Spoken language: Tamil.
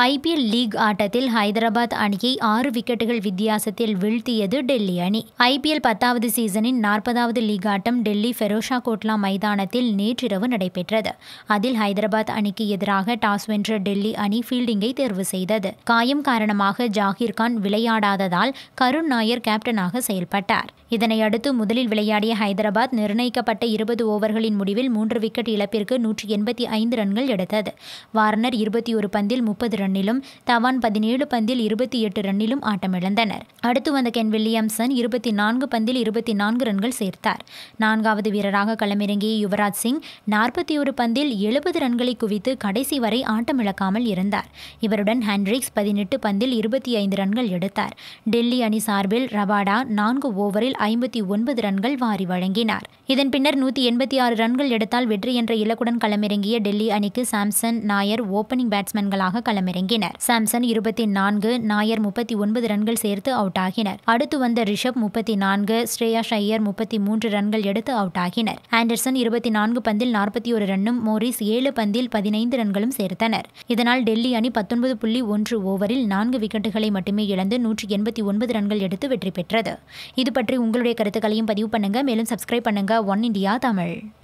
ஐபிஎல் லீக் ஆட்டத்தில் ஹைதராபாத் அணியை ஆறு விக்கெட்டுகள் வித்தியாசத்தில் வீழ்த்தியது டெல்லி அணி ஐபிஎல் பத்தாவது சீசனின் நாற்பதாவது லீக் ஆட்டம் டெல்லி ஃபெரோஷா கோட்லா மைதானத்தில் நேற்றிரவு நடைபெற்றது அதில் ஹைதராபாத் அணிக்கு எதிராக டாஸ் வென்ற டெல்லி அணி ஃபீல்டிங்கை தேர்வு செய்தது காயம் காரணமாக ஜாகிர் கான் விளையாடாததால் கருண் நாயர் கேப்டனாக செயல்பட்டார் இதனையடுத்து முதலில் விளையாடிய ஹைதராபாத் நிர்ணயிக்கப்பட்ட இருபது ஓவர்களின் முடிவில் மூன்று விக்கெட் இழப்பிற்கு நூற்றி எண்பத்தி ஐந்து ரன்கள் எடுத்தது வார்னர் இருபத்தி ஒரு பந்தில் முப்பது ரன்னிலும் தவான் பதினேழு பந்தில் இருபத்தி எட்டு ரன்னிலும் ஆட்டமிழந்தனர் அடுத்து வந்த கென் வில்லியம்சன் இருபத்தி நான்கு பந்தில் இருபத்தி நான்கு ரன்கள் சேர்த்தார் நான்காவது வீரராக களமிறங்கிய யுவராஜ் சிங் நாற்பத்தி ஒரு பந்தில் எழுபது ரன்களை குவித்து கடைசி வரை ஆட்டமிழக்காமல் இருந்தார் இவருடன் ஹென்ரிக்ஸ் பதினெட்டு பந்தில் இருபத்தி ஐந்து ரன்கள் எடுத்தார் டெல்லி அணி சார்பில் ரபாடா நான்கு ஓவரில் ஐம்பத்தி ஒன்பது ரன்கள் வாரி வழங்கினார் இதன் பின்னர் நூற்றி எண்பத்தி ஆறு ரன்கள் எடுத்தால் வெற்றி என்ற இலக்குடன் களமிறங்கிய டெல்லி அணிக்கு சாம்சன் நாயர் ஓபனிங் பேட்ஸ்மேன்களாக களமிறங்கினர் சாம்சன் இருபத்தி நான்கு நாயர் முப்பத்தி ஒன்பது ரன்கள் சேர்த்து அவுட் ஆகினர் அடுத்து வந்த ரிஷப் முப்பத்தி நான்கு ஸ்ரேயா ஷையர் முப்பத்தி மூன்று ரன்கள் எடுத்து அவுட் ஆகினர் ஆண்டர்சன் இருபத்தி நான்கு பந்தில் நாற்பத்தி ஒரு ரன்னும் மோரிஸ் ஏழு பந்தில் பதினைந்து ரன்களும் சேர்த்தனர் இதனால் டெல்லி அணி பத்தொன்பது புள்ளி ஒன்று ஓவரில் நான்கு விக்கெட்டுகளை மட்டுமே இழந்து நூற்றி எண்பத்தி ஒன்பது ரன்கள் எடுத்து வெற்றி பெற்றது இது பற்றி உங்களுடைய கருத்துக்களையும் பதிவு பண்ணுங்க மேலும் சப்ஸ்கிரைப் பண்ணுங்க ஒன் இண்டியா தமிழ்